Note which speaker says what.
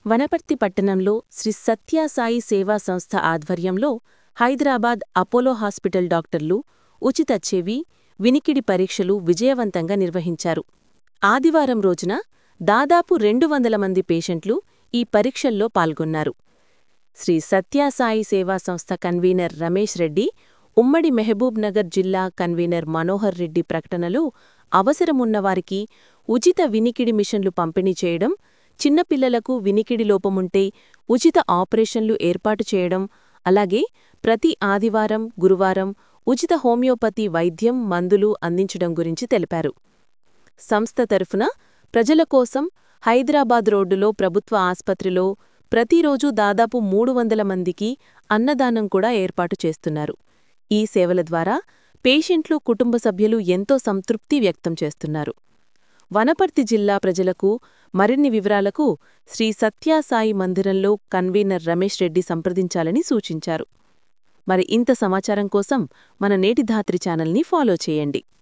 Speaker 1: వనపర్తి పట్టణంలో శ్రీ సత్యసాయి సేవా సంస్థ ఆధ్వర్యంలో హైదరాబాద్ అపోలో హాస్పిటల్ డాక్టర్లు ఉచిత చెవి వినికిడి పరీక్షలు విజయవంతంగా నిర్వహించారు ఆదివారం రోజున దాదాపు రెండు వందల మంది పేషెంట్లు ఈ పరీక్షల్లో పాల్గొన్నారు శ్రీ సత్యసాయి సేవా సంస్థ కన్వీనర్ రమేష్ రెడ్డి ఉమ్మడి మెహబూబ్ నగర్ జిల్లా కన్వీనర్ మనోహర్ రెడ్డి ప్రకటనలో అవసరమున్నవారికి ఉచిత వినికిడి మిషన్లు పంపిణీ చేయడం చిన్నపిల్లలకు వినికిడి లోపముంటే ఉచిత ఆపరేషన్లు ఏర్పాటు చేయడం అలాగే ప్రతి ఆదివారం గురువారం ఉచిత హోమియోపతి వైద్యం మందులు అందించడం గురించి తెలిపారు సంస్థ తరఫున ప్రజల కోసం హైదరాబాద్ రోడ్డులో ప్రభుత్వ ఆస్పత్రిలో ప్రతిరోజూ దాదాపు మూడు వందల మందికి అన్నదానం కూడా ఏర్పాటు చేస్తున్నారు ఈ సేవల ద్వారా పేషెంట్లు కుటుంబ సభ్యులు ఎంతో సంతృప్తి వ్యక్తం చేస్తున్నారు వనపర్తి జిల్లా ప్రజలకు మరిన్ని వివరాలకు శ్రీ సత్యసాయి మందిరంలో కన్వీనర్ రమేష్ రెడ్డి సంప్రదించాలని సూచించారు మరి ఇంత సమాచారం కోసం మన నేటి ధాత్రి ఛానల్ని ఫాలో చేయండి